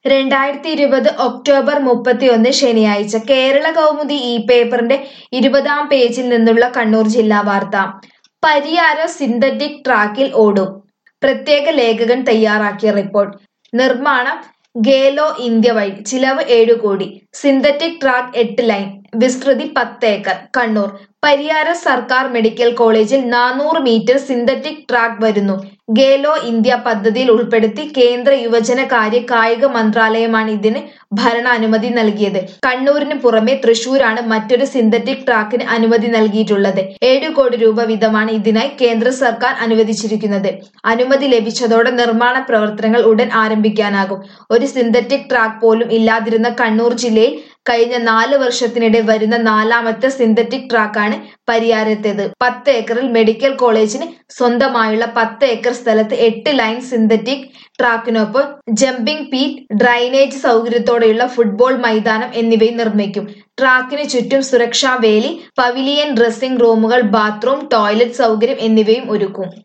രണ്ടായിരത്തി ഇരുപത് ഒക്ടോബർ മുപ്പത്തിയൊന്ന് ശനിയാഴ്ച കേരള കൗമുദി ഈ പേപ്പറിന്റെ ഇരുപതാം പേജിൽ നിന്നുള്ള കണ്ണൂർ ജില്ലാ വാർത്ത പരിയാരം സിന്തറ്റിക് ട്രാക്കിൽ ഓടും പ്രത്യേക ലേഖകൻ തയ്യാറാക്കിയ റിപ്പോർട്ട് നിർമ്മാണം ഗേലോ ഇന്ത്യ വഴി ചിലവ് ഏഴു കോടി സിന്തറ്റിക് ട്രാക്ക് എട്ട് ലൈൻ വിസ്തൃതി പത്ത് ഏക്കർ കണ്ണൂർ പരിയാരം സർക്കാർ മെഡിക്കൽ കോളേജിൽ നാനൂറ് മീറ്റർ സിന്തറ്റിക് ട്രാക്ക് വരുന്നു ഗേലോ ഇന്ത്യ പദ്ധതിയിൽ ഉൾപ്പെടുത്തി കേന്ദ്ര യുവജന കാര്യ കായിക മന്ത്രാലയമാണ് ഇതിന് ഭരണാനുമതി നൽകിയത് കണ്ണൂരിന് പുറമെ തൃശൂരാണ് മറ്റൊരു സിന്തറ്റിക് ട്രാക്കിന് അനുമതി നൽകിയിട്ടുള്ളത് ഏഴു കോടി രൂപ വീതമാണ് ഇതിനായി കേന്ദ്ര സർക്കാർ അനുവദിച്ചിരിക്കുന്നത് അനുമതി ലഭിച്ചതോടെ നിർമ്മാണ പ്രവർത്തനങ്ങൾ ഉടൻ ആരംഭിക്കാനാകും ഒരു സിന്തറ്റിക് ട്രാക്ക് പോലും ഇല്ലാതിരുന്ന കണ്ണൂർ ജില്ലയിൽ കഴിഞ്ഞ നാല് വർഷത്തിനിടെ വരുന്ന നാലാമത്തെ സിന്തറ്റിക് ട്രാക്കാണ് പരിയാരത്തേത് പത്ത് ഏക്കറിൽ മെഡിക്കൽ കോളേജിന് സ്വന്തമായുള്ള പത്ത് ഏക്കർ സ്ഥലത്ത് എട്ട് ലൈൻ സിന്തറ്റിക് ട്രാക്കിനൊപ്പം ജമ്പിംഗ് പീറ്റ് ഡ്രൈനേജ് സൗകര്യത്തോടെയുള്ള ഫുട്ബോൾ മൈതാനം എന്നിവയും നിർമ്മിക്കും ട്രാക്കിന് ചുറ്റും സുരക്ഷാ വേലി പവിലിയൻ ഡ്രസ്സിംഗ് റൂമുകൾ ബാത്റൂം ടോയ്ലറ്റ് സൗകര്യം എന്നിവയും ഒരുക്കും